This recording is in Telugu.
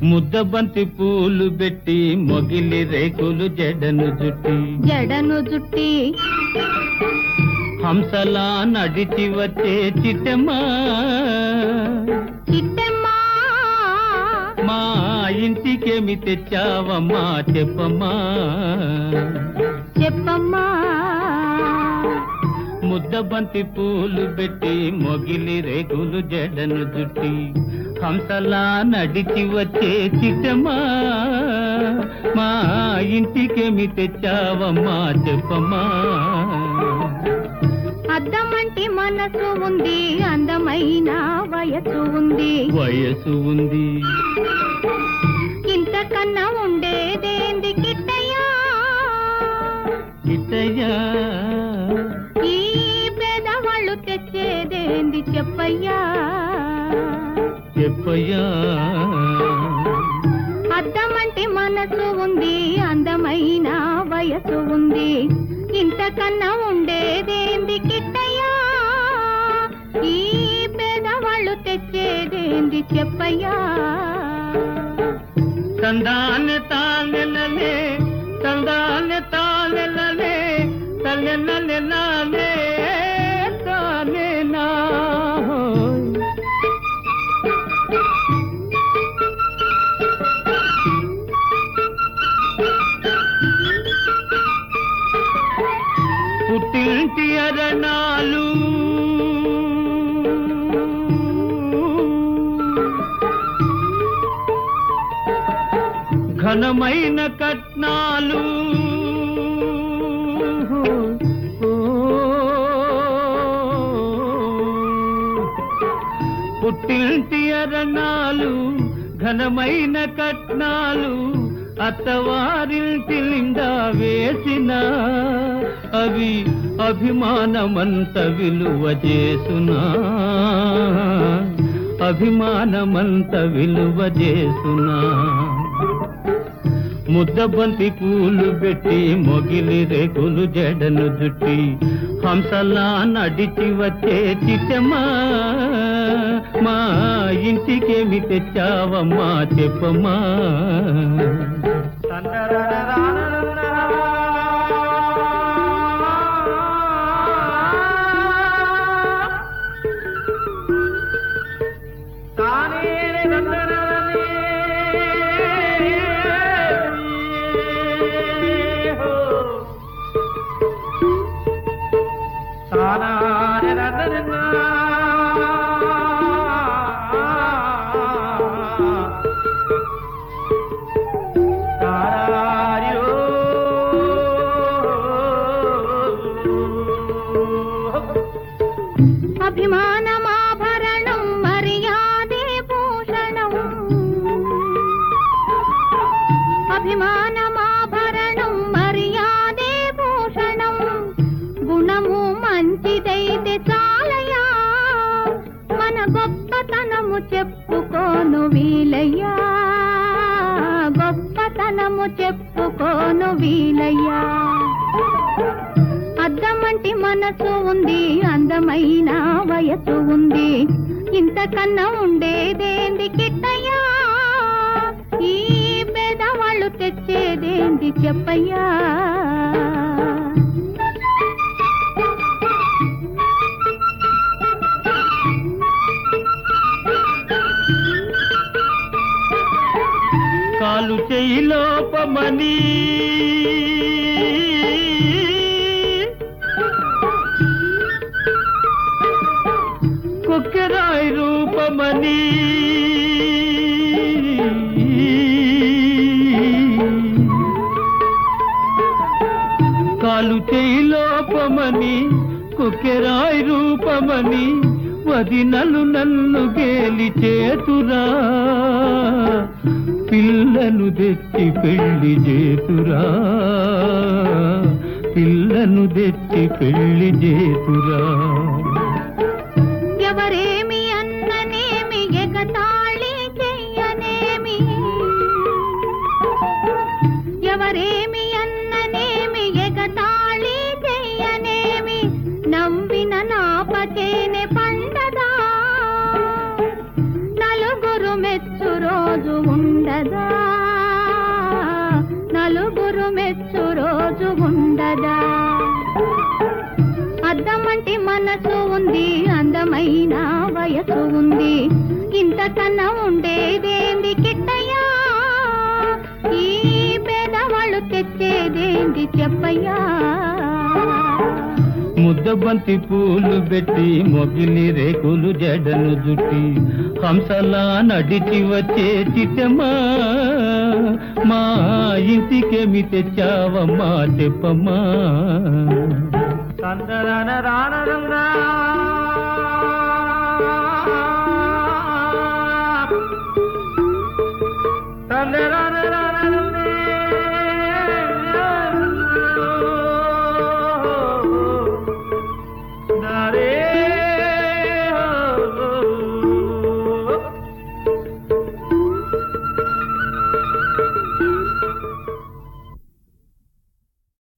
ముద్దబంతి పూలు పెట్టి మొగిలి రేకులు జడను జుట్టి జడను జుట్టి హంసలా నడిచి వచ్చే చిట్టమ్మా చిట్టెమ్మా మా ఇంటికేమి తెచ్చావమ్మా చెప్పమ్మా చెప్పమ్మా ముద్దబంతి పూలు పెట్టి మొగిలి రేకులు జడను జుట్టి హంసలా నడిచి వచ్చే చిట్టమ్మా మా ఇంటికేమి తెచ్చావమ్మా చెప్పమ్మా అద్దమంటి మనసు ఉంది అందమైన వయసు ఉంది వయసు ఉంది ఇంతకన్నా ఉండేదేంది కిట్టయ్యా ఇతయ్యా ఈ పేదవాళ్ళు తెచ్చేదేంది చెప్పయ్యా చెప్పయ్యా అద్దమంటి మనసు ఉంది అందమైన వయసు ఉంది ఇంతకన్నా ఉండేదేంది కిట్టయ్యా ఈ పేదవాళ్ళు తెచ్చేదేంది చెప్పయ్యా తందాన్ని తానెలలే తందాన్ని తానెలలే తల్లెలలే తానే నా పుట్టింటి అరణాలు ఘనమైన కట్నాలు పుట్టింటి అరణాలు ఘనమైన కట్నాలు అత్తవారింటి నిండా వేసిన అవి అభిమానమంత విలువ చేసునా అభిమానమంత విలువ చేసునా ముద్దబంతి పూలు పెట్టి మొగిలి రేకులు జడను జుట్టి హంసలా నడిచి వచ్చే చిట్టమ్మా మా ఇంటికేమి తెచ్చావమ్మా చెప్పమ్మా అభిమానమాభరణం మర్యాదే భూషణం అభిమానమాభరణం మర్యాదే భూషణం గుణము మంచిదైతే చాలయా మన గొప్పతనము చెప్పుకోను వీలయ్యా గొప్పతనము చెప్పుకోను వీలయ్యా అద్దమంటి మనసు ఉంది అందమైన వయసు ఉంది ఇంతకన్నా ఉండేదేంది కిట్టయ్యా ఈ పేదవాళ్ళు తెచ్చేదేంది చెప్పయ్యా కాలు చేయి లోపమని కొక్కెరాయి రూపమని కాలు చేయి లోపమని కొక్కెరాయి రూపమని వదినలు నన్ను గేలి చేతురా పిల్లను తెచ్చి పెళ్లి చేతురా పిల్లను తెచ్చి పెళ్లి చేతురా ఎవరేమి అన్ననేమి ఎగతాళి చెయ్యనేమి ఎవరేమి అన్ననేమి ఎగతాళి చెయ్యనేమి నవ్విన నాపచేనే పండదా నలుగురు మెచ్చు రోజు ఉండదా నలుగురు మెచ్చు రోజు ఉండదా అద్దమంటి మనసు ఉంది అందమైన వయసు ఉంది ఇంతకన్నా ఉండేదేంది కిట్టయ్యా ఈ పేదవాళ్ళు తెచ్చేదేంది చెప్పయ్యా ముద్దబంతి పూలు పెట్టి మొగిలి రేకులు జడను జుట్టి హంసలా నడిచి వచ్చే చిట్టమ్మా మా ఇంటికేమి తెచ్చావమ్మా చెప్పమ్మా తందరన రానరంగా తందరన